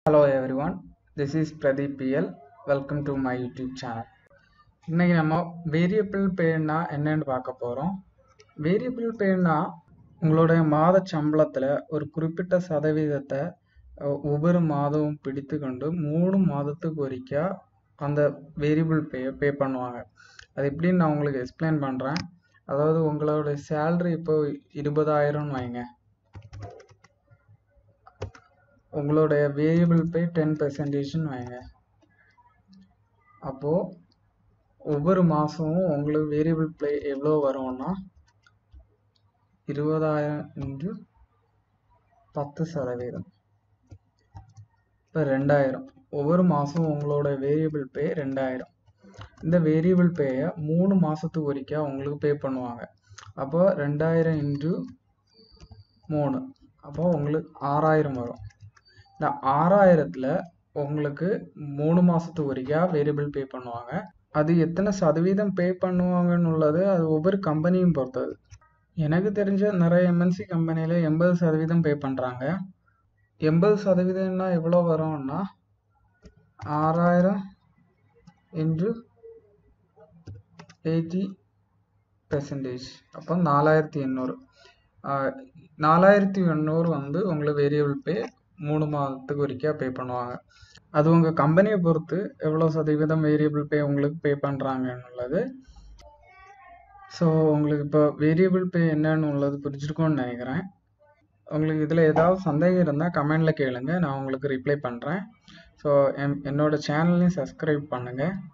Hello everyone, this is Pradeep PL. Welcome to my YouTube channel. இன்னைக்கு நம்ம variable பேன்னா என்னன்னு பார்க்க போகிறோம் வேரியபிள் பேன்னா உங்களுடைய மாத சம்பளத்தில் ஒரு குறிப்பிட்ட சதவீதத்தை அஹ், ஒவ்வொரு மாதமும் பிடித்து கொண்டு மூணு மாதத்துக்கு ஒரிக்கா அந்த வேரியபிள் பேயை பே பண்ணுவாங்க அது எப்படின்னு நான் உங்களுக்கு எக்ஸ்பிளைன் பண்ணுறேன் அதாவது உங்களோட சேலரி இப்போ இருபதாயிரம்னு வைங்க உங்களுடைய வேரியபிள் பே டென் பெர்சன்டேஜ்னு வைங்க அப்போது ஒவ்வொரு மாதமும் உங்களுக்கு வேரியபிள் பே எவ்வளோ வரும்னா இருபதாயிரம் இன்ட்டு பத்து சதவீதம் இப்போ ரெண்டாயிரம் ஒவ்வொரு மாதம் உங்களோட வேரியபிள் பே ரெண்டாயிரம் இந்த வேரியபிள் பேயை மூணு மாதத்துக்கு ஒரிக்கா உங்களுக்கு பே பண்ணுவாங்க அப்போ ரெண்டாயிரம் இன்ட்டு மூணு அப்போ உங்களுக்கு ஆறாயிரம் வரும் இந்த ஆறாயிரத்தில் உங்களுக்கு மூணு மாதத்துக்கு ஒரிக்கா வேரியபிள் பே பண்ணுவாங்க அது எத்தனை சதவீதம் பே பண்ணுவாங்கன்னு உள்ளது அது ஒவ்வொரு கம்பெனியும் பொறுத்தது எனக்கு தெரிஞ்ச நிறைய எம்என்சி கம்பெனியில் எண்பது சதவீதம் பே பண்ணுறாங்க எண்பது சதவீதம்னா எவ்வளோ வரும்னா ஆறாயிரம் இன்ட்டு எயிட்டி பெர்சன்டேஜ் அப்போ நாலாயிரத்தி எண்ணூறு நாலாயிரத்தி எண்ணூறு வந்து உங்களுக்கு வேரியபிள் பே மூணு மாதத்துக்கு ஒரிக்கா பே பண்ணுவாங்க அது உங்கள் கம்பெனியை பொறுத்து எவ்வளோ சதவீதம் வேரியபிள் பே உங்களுக்கு பே பண்ணுறாங்கன்னு உள்ளது ஸோ உங்களுக்கு இப்போ வேரியபிள் பே என்னன்னு உள்ளது புரிஞ்சிருக்கும்னு நினைக்கிறேன் உங்களுக்கு இதில் ஏதாவது சந்தேகம் இருந்தால் கமெண்டில் கேளுங்க நான் உங்களுக்கு ரிப்ளை பண்ணுறேன் ஸோ என் என்னோட சேனலையும் சப்ஸ்கிரைப் பண்ணுங்கள்